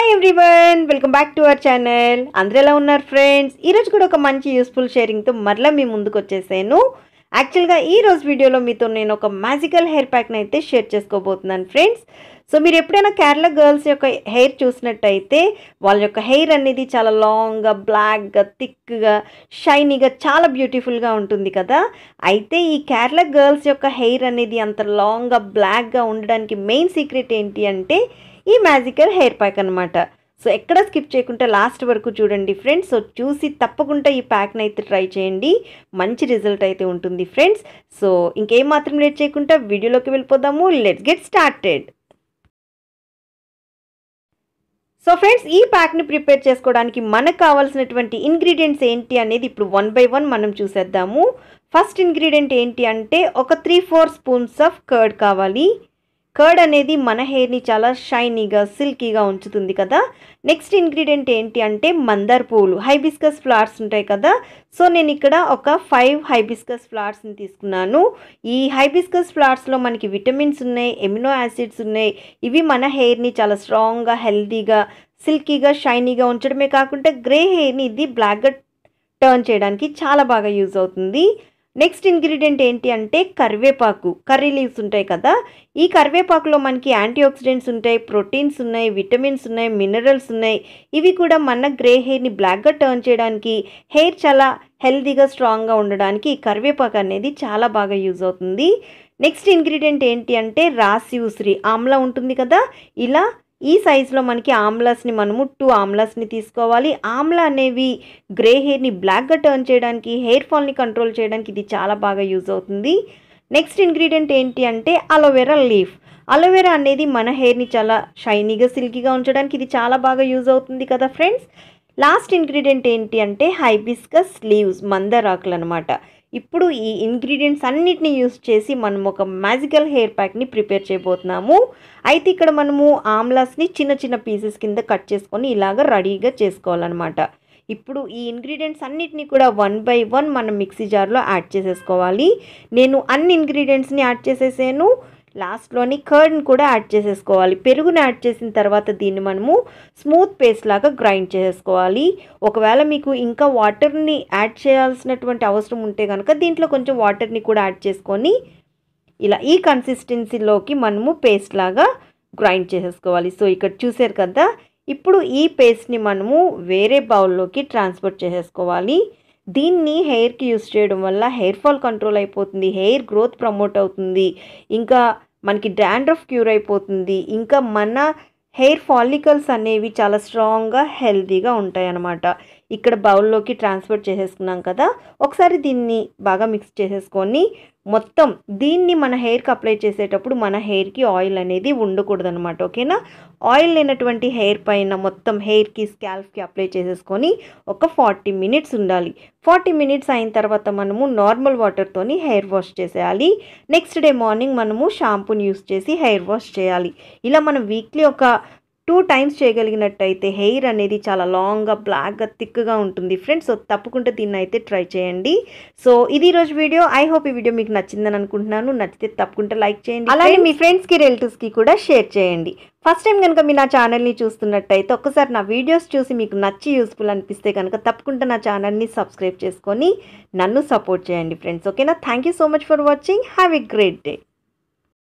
everyone welcome back to our channel అందరూ ఎలా ఉన్నారు ఫ్రెండ్స్ ఈరోజు కూడా ఒక మంచి యూస్ఫుల్ షేరింగ్తో మరలా మీ ముందుకు వచ్చేసాను యాక్చువల్గా ఈ రోజు వీడియోలో మీతో నేను ఒక మ్యాజికల్ హెయిర్ ప్యాక్ని అయితే షేర్ చేసుకోబోతున్నాను ఫ్రెండ్స్ సో మీరు ఎప్పుడైనా కేరళ గర్ల్స్ యొక్క హెయిర్ చూసినట్టయితే వాళ్ళ యొక్క హెయిర్ అనేది చాలా లాంగ్గా బ్లాక్గా థిక్గా షైనీగా చాలా బ్యూటిఫుల్గా ఉంటుంది కదా అయితే ఈ కేరళ గర్ల్స్ యొక్క హెయిర్ అనేది అంత లాంగ్గా బ్లాక్గా ఉండడానికి మెయిన్ సీక్రెట్ ఏంటి అంటే ఈ మ్యాజికల్ హెయిర్ ప్యాక్ అనమాట సో ఎక్కడ స్కిప్ చేయకుండా లాస్ట్ వరకు చూడండి ఫ్రెండ్స్ సో చూసి తప్పకుండా ఈ ప్యాక్ని అయితే ట్రై చేయండి మంచి రిజల్ట్ అయితే ఉంటుంది ఫ్రెండ్స్ సో ఇంకేం మాత్రం లేట్ చేయకుండా వీడియోలోకి వెళ్ళిపోదాము let's get started so friends ఈ ప్యాక్ని ప్రిపేర్ చేసుకోవడానికి మనకు కావాల్సినటువంటి ఇంగ్రీడియంట్స్ ఏంటి అనేది ఇప్పుడు వన్ బై వన్ మనం చూసేద్దాము ఫస్ట్ ఇంగ్రీడియంట్ ఏంటి అంటే ఒక three four spoons of curd కావాలి కర్డ్ అనేది మన హెయిర్ని చాలా షైనీగా సిల్కీగా ఉంచుతుంది కదా నెక్స్ట్ ఇంగ్రీడియంట్ ఏంటి అంటే మందార్ పువ్వులు హైబిస్కస్ ఫ్లవర్స్ ఉంటాయి కదా సో నేను ఇక్కడ ఒక ఫైవ్ హైబిస్కస్ ఫ్లవర్స్ని తీసుకున్నాను ఈ హైబిస్కస్ ఫ్లవర్స్లో మనకి విటమిన్స్ ఉన్నాయి ఎమినో యాసిడ్స్ ఉన్నాయి ఇవి మన హెయిర్ని చాలా స్ట్రాంగ్గా హెల్తీగా సిల్కీగా షైనీగా ఉంచడమే కాకుండా గ్రే హెయిర్ని ఇది బ్లాక్గా టర్న్ చేయడానికి చాలా బాగా యూజ్ అవుతుంది నెక్స్ట్ ఇంగ్రీడియంట్ ఏంటి అంటే కరివేపాకు కర్రీ లీవ్స్ ఉంటాయి కదా ఈ కరివేపాకులో మనకి యాంటీ ఆక్సిడెంట్స్ ఉంటాయి ప్రోటీన్స్ ఉన్నాయి విటమిన్స్ ఉన్నాయి మినరల్స్ ఉన్నాయి ఇవి కూడా మన గ్రే హెయిర్ని బ్లాక్గా టర్న్ చేయడానికి హెయిర్ చాలా హెల్తీగా స్ట్రాంగ్గా ఉండడానికి ఈ కరివేపాకు అనేది చాలా బాగా యూజ్ అవుతుంది నెక్స్ట్ ఇంగ్రీడియంట్ ఏంటి అంటే రాసి ఉసిరి ఆమ్లా ఉంటుంది కదా ఇలా ఈ సైజులో మనకి ఆమ్లాస్ని మనము టూ ఆమ్లాస్ని తీసుకోవాలి ఆమ్లా అనేవి గ్రే హెయిర్ని బ్లాక్గా టర్న్ చేయడానికి హెయిర్ ఫాల్ని కంట్రోల్ చేయడానికి ఇది చాలా బాగా యూజ్ అవుతుంది నెక్స్ట్ ఇంగ్రీడియంట్ ఏంటి అంటే అలోవెరా లీఫ్ అలోవెరా అనేది మన హెయిర్ని చాలా షైనీగా సిల్కీగా ఉంచడానికి ఇది చాలా బాగా యూజ్ అవుతుంది కదా ఫ్రెండ్స్ లాస్ట్ ఇంగ్రీడియంట్ ఏంటి అంటే హైబిస్కస్ లీవ్స్ మందరాకులు అనమాట ఇప్పుడు ఈ ఇంగ్రీడియంట్స్ అన్నిటిని యూస్ చేసి మనం ఒక మ్యాజికల్ హెయిర్ ప్యాక్ని ప్రిపేర్ చేయబోతున్నాము అయితే ఇక్కడ మనము ఆమ్లాస్ని చిన్న చిన్న పీసెస్ కింద కట్ చేసుకొని ఇలాగ రెడీగా చేసుకోవాలన్నమాట ఇప్పుడు ఈ ఇంగ్రీడియంట్స్ అన్నిటిని కూడా వన్ బై వన్ మనం మిక్సీ జార్లో యాడ్ చేసేసుకోవాలి నేను అన్ని ఇంగ్రీడియంట్స్ని యాడ్ చేసేసాను లాస్ట్లోని కర్డ్ని కూడా యాడ్ చేసేసుకోవాలి పెరుగుని యాడ్ చేసిన తర్వాత దీన్ని మనము స్మూత్ పేస్ట్ లాగా గ్రైండ్ చేసేసుకోవాలి ఒకవేళ మీకు ఇంకా వాటర్ని యాడ్ చేయాల్సినటువంటి అవసరం ఉంటే కనుక దీంట్లో కొంచెం వాటర్ని కూడా యాడ్ చేసుకొని ఇలా ఈ కన్సిస్టెన్సీలోకి మనము పేస్ట్ లాగా గ్రైండ్ చేసేసుకోవాలి సో ఇక్కడ చూసారు కదా ఇప్పుడు ఈ పేస్ట్ని మనము వేరే బౌల్లోకి ట్రాన్స్ఫర్ చేసేసుకోవాలి దీన్ని హెయిర్కి యూస్ చేయడం వల్ల హెయిర్ ఫాల్ కంట్రోల్ అయిపోతుంది హెయిర్ గ్రోత్ ప్రమోట్ అవుతుంది ఇంకా మనకి డాండ్రఫ్ క్యూర్ అయిపోతుంది ఇంకా మన హెయిర్ ఫాలికల్స్ అనేవి చాలా స్ట్రాంగ్గా హెల్తీగా ఉంటాయి అన్నమాట ఇక్కడ బౌల్లోకి ట్రాన్స్ఫర్ చేసేసుకున్నాం కదా ఒకసారి దీన్ని బాగా మిక్స్ చేసేసుకొని మొత్తం దీన్ని మన హెయిర్కి అప్లై చేసేటప్పుడు మన హెయిర్కి ఆయిల్ అనేది ఉండకూడదు అనమాట ఓకేనా ఆయిల్ లేనటువంటి హెయిర్ పైన మొత్తం హెయిర్కి స్కాల్ఫ్కి అప్లై చేసేసుకొని ఒక ఫార్టీ మినిట్స్ ఉండాలి ఫార్టీ మినిట్స్ అయిన తర్వాత మనము నార్మల్ వాటర్తోని హెయిర్ వాష్ చేసేయాలి నెక్స్ట్ డే మార్నింగ్ మనము షాంపూని యూస్ చేసి హెయిర్ వాష్ చేయాలి ఇలా మనం వీక్లీ ఒక టూ టైమ్స్ చేయగలిగినట్టయితే హెయిర్ అనేది చాలా లాంగ్గా బ్లాక్గా థిక్గా ఉంటుంది ఫ్రెండ్స్ సో తప్పకుండా దీన్ని అయితే ట్రై చేయండి సో ఇది ఈరోజు వీడియో ఐ హోప్ ఈ వీడియో మీకు నచ్చిందని అనుకుంటున్నాను నచ్చితే తప్పకుండా లైక్ చేయండి అలాగే మీ ఫ్రెండ్స్కి రిలేటివ్స్కి కూడా షేర్ చేయండి ఫస్ట్ టైం కనుక మీ నా ఛానల్ని చూస్తున్నట్టయితే ఒక్కసారి నా వీడియోస్ చూసి మీకు నచ్చి యూస్ఫుల్ అనిపిస్తే కనుక తప్పకుండా నా ఛానల్ని సబ్స్క్రైబ్ చేసుకొని నన్ను సపోర్ట్ చేయండి ఫ్రెండ్స్ ఓకేనా thank you so much for watching have a great day